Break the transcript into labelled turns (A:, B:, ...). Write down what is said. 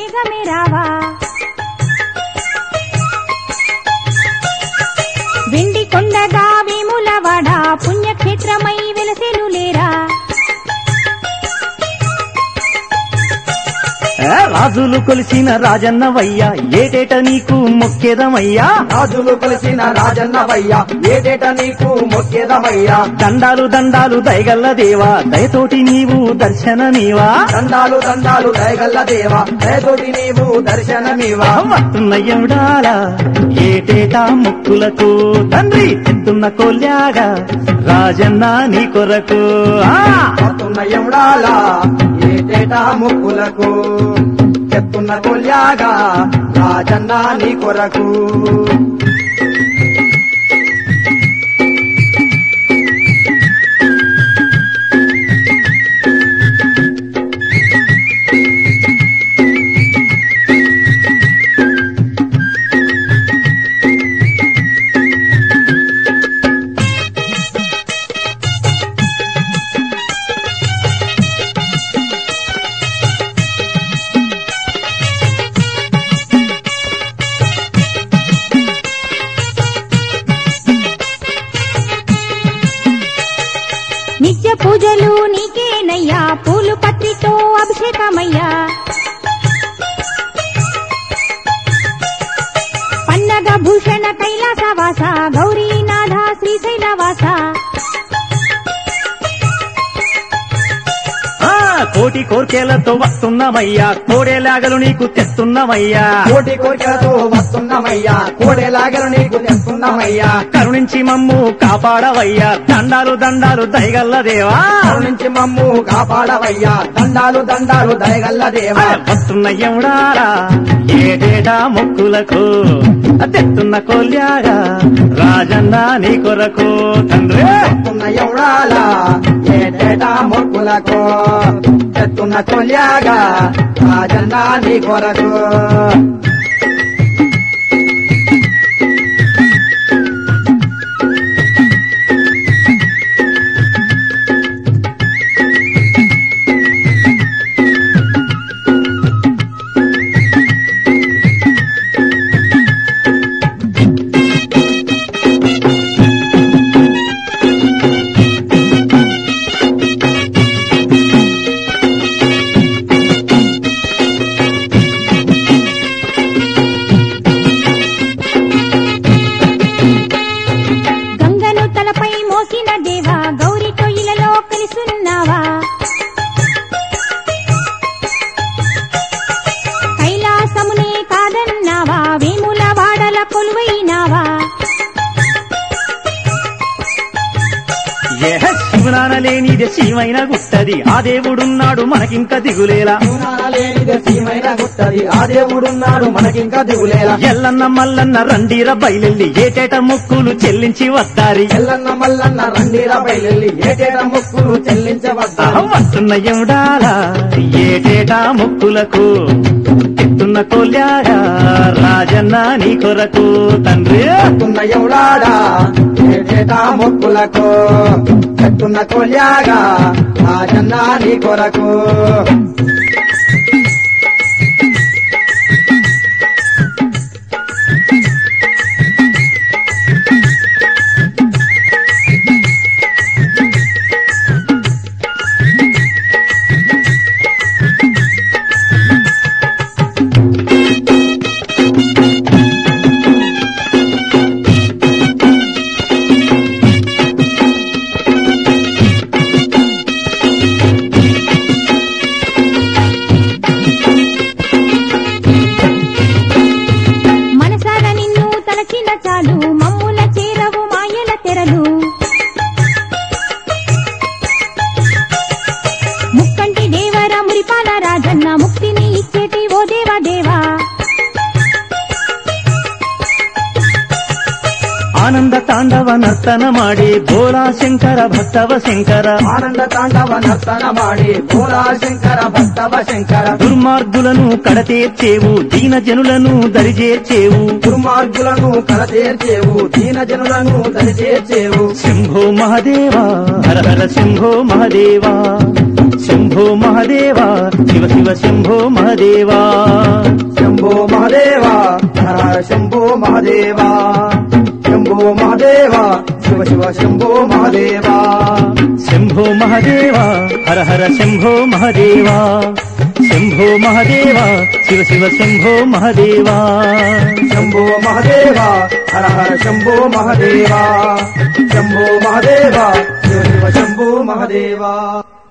A: వేగమే రావా వెండి కొండగా వేములవాడ పుణ్యక్షేత్రమై వెలసెను లేరా
B: ఏ రాజులు కొలిసిన రాజన్నవయ్యా ఏటేట నీకు మొక్కేదమయ్యా
C: రాజులు కలిసిన రాజన్నవయ్యా ఏటేట నీకు మొక్కేదమయ్యా
B: దండాలు దండాలు దయగల్ల దేవా దయతోటి నీవు దర్శనమీవా
C: దండాలు దండాలు దయగల్ల దేవా దయతోటి నీవు దర్శనమివా
B: వస్తున్నయ్యవుడాల ఏటేటా మొక్కులకు తండ్రి ఎత్తున్న కొల్యాగా రాజన్న నీ కొరకు ఆ
C: వస్తున్న ఎవడాలా ఏటేటా ముక్కులకు చెప్తున్న కొల్యాగా రాజన్న నీ కొరకు
A: నిత్య పూజలు నీకేనయ్యా పూలు పత్రితో అభిషేకమయ్యా పన్నగ భూషణ కైలాసవాస గౌరీనాథ శ్రీశైలవాస
B: ఆ, కోటి కోర్కెలతో వస్తున్నామయ్యా కోడేలాగలు నీకు తెస్తున్నామయ్యా
C: కోటి కోరికలతో వస్తున్నామయ్యా కోడేలాగలు నీకు తెస్తున్నామయ్యా
B: కరుణించి మమ్ము కాపాడవయ్యా దండాలు దండాలు దయగల్ల దేవా
C: నుంచి మమ్ము కాపాడవయ్యా దండాలు దండాలు దయగల్ల దేవా
B: వస్తున్నయ్యవుడారా ఏటేటా మొక్కులకు తెస్తున్న కొల్యాగా రాజన్న నీ కొరకు తండ్రి
C: చెప్తున్న ఎవడాలా ఏటేటా మొక్కులకు చెప్తున్న కొల్యాగా రాజన్న నీ కొరకు
A: గంగను తలపై మోసిన దేవా గౌరీ కొయ్యిలలో కలిసున్నావా కైలాసమునే కాదన్నావా వేముల వాడల కొలువైనావా
B: ఏ శివనానలేనిదే శివైన గుట్టది ఆ దేవుడున్నాడు మనకింక దిగులేలా
C: లేనిదే సీమైన గుట్టది ఆ దేవుడున్నాడు మనకింకా దిగులేలా
B: ఎల్లన్న మల్లన్న రండిర బయలెల్లి ఏటేట మొక్కులు చెల్లించి వస్తారి
C: ఎల్లన్న మల్లన్న రండిరా బయలెల్లి ఏటేట మొక్కులు చెల్లించవద్దా
B: వస్తున్నయ్యవుడాలా ఏటేటా మొక్కులకు ఎత్తున్న కొల్యాగా రాజన్న నీ కొరకు తండ్రి
C: చెప్తున్న ఎవడాడా ఏటేటా మొక్కులకు చెప్తున్న కొల్యాగా రాజన్న నీ కొరకు
A: మనసార నిన్ను తలచిన చాలు మమ్ముల చేరవు మాయల తెరలు ముక్కంటి దేవర మురిపాల రాజన్న ముక్తిని ఇచ్చేటి ఓ దేవా దేవా
B: ఆనంద తాండవ నర్తన ಮಾಡಿ ಭೋಲಾ ಶಂಕರ ಭಕ್ತವ ಶಂಕರ
C: ఆనంద తాండవ నర్తన మాడి భోలా శంకర భక్తవ శంకర
B: దుర్మార్గులను కడతీర్చేవు దీన జనులను దరిచేర్చేవు
C: దుర్మార్గులను కలతీర్చేవు దీన జనులను దరిచేర్చేవు
B: శంభో మహదేవా హర హర శంభో మహదేవా శంభో మహదేవా శివ శివ శంభో మహదేవా
C: శివ శంభో మహదేవా
B: శంభో మహదేవా హర హర శంభో మహదేవా శంభో మహదేవా శివ శివ శంభో మహదేవా
C: శంభో మహదేవా హర హర శంభో మహదేవా శంభో మహదేవా శివ శివ శంభో మహదేవా